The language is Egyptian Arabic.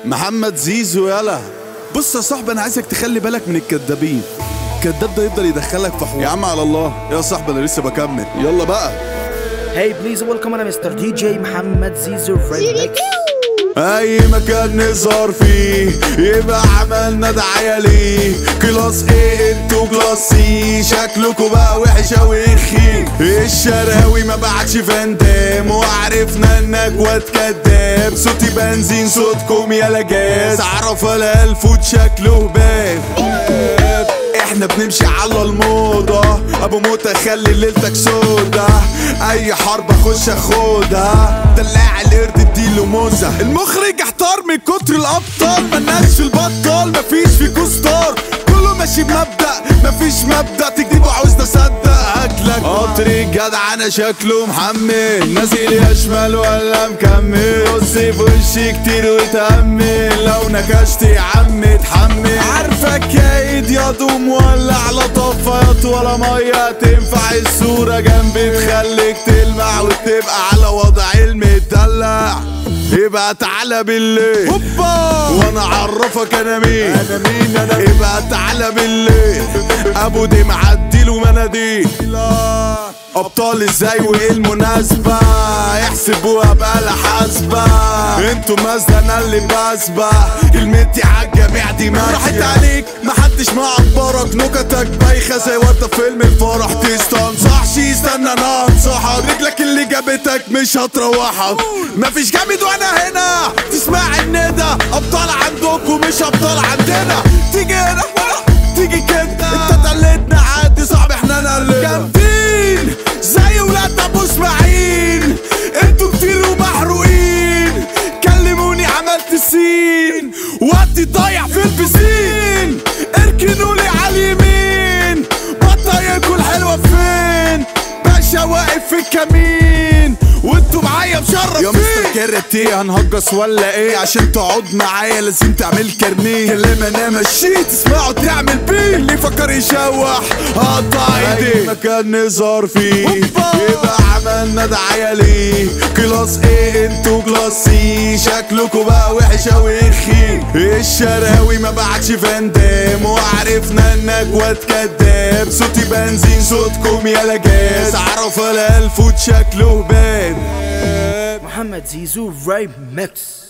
محمد زيزو يلا بص يا صاحبي انا عايزك تخلي بالك من الكدابين الكداب ده يفضل يدخلك في حوار يا عم على الله يا صاحبي انا لسه بكمل يلا بقى Hey, please welcome انا مستر دي جي محمد زيزو فريمكس اي مكان نظهر فيه يبقى عملنا دعاية ليه كلاس ايه انتوا كلاس سي شكلكوا بقى وحش اوي خي الشراوي ما بعتش فاندام وعرفنا انك واد كداب صوتي بنزين صوتكم يا جاز اعرف الاقي الفوت شكله باب احنا بنمشي على الموضة ابو موتى خلي ليلتك سودا اي حرب اخش اخدها دلع القرد اديله موزة المخرج احتار من كتر الابطال ملناش في البطال مفيش في كوستار كله ماشي بمبدأ مفيش مبدأ تكذب وعاوز تصدق اكلك قطر الجدع انا شكله محمل نازل يا شمال ولا مكمل بص في وشي كتير وتأمل لو نكشت يا عم اتحمل عارفك يا ايد يا دوم ولا على طفايات ولا ميه تنفع الصورة جنبي تخليك تلمع وتبقى على وضع المدلع يبقى تعالى بالليل هوبا وانا اعرفك انا مين انا مين انا يبقى تعالى بالليل ابو دي معديله مناديل ابطال ازاي وايه المناسبة يحسبوها بقى حاسبة انتوا مازدا انا اللي بسبة كلمتي عالجميع دي ماشية راحت عليك محدش معبرك نكتك بايخة زي وانت في فيلم الفرح تستنصحش استنى انا انصحك رجلك اللي جابتك مش هتروحك مفيش جامد وانا هنا تسمع الندى ابطال عندكم مش ابطال عندنا تيجي هنا تيجي كده انت تقلدنا عادي صعب احنا نقلدك جامدين زي ولاد ابو اسماعيل انتوا كتير ومحروقين كلموني عملت سين وقتي ضايع في البسين اركنوا لي على اليمين بطايقكوا الحلوه فين باشا واقف في الكمين وانتوا معايا مشرف يا مستر كاراتيه هنهجص ولا ايه عشان تقعد معايا لازم تعمل كارنيه كلام انا مشيت تسمعه تعمل بيه اللي فكر يشوح قطع ايدي مكان نظهر فيه يبقى عملنا دعاية ليه كلاس ايه انتوا كلاس سي شكلكوا بقى وحش اوي خي الشراوي ما بعتش فاندام وعرفنا انك واد كداب صوتي بنزين صوتكم يا جاز اعرف الاقي الفوت شكله باب محمد زيزو ريمكس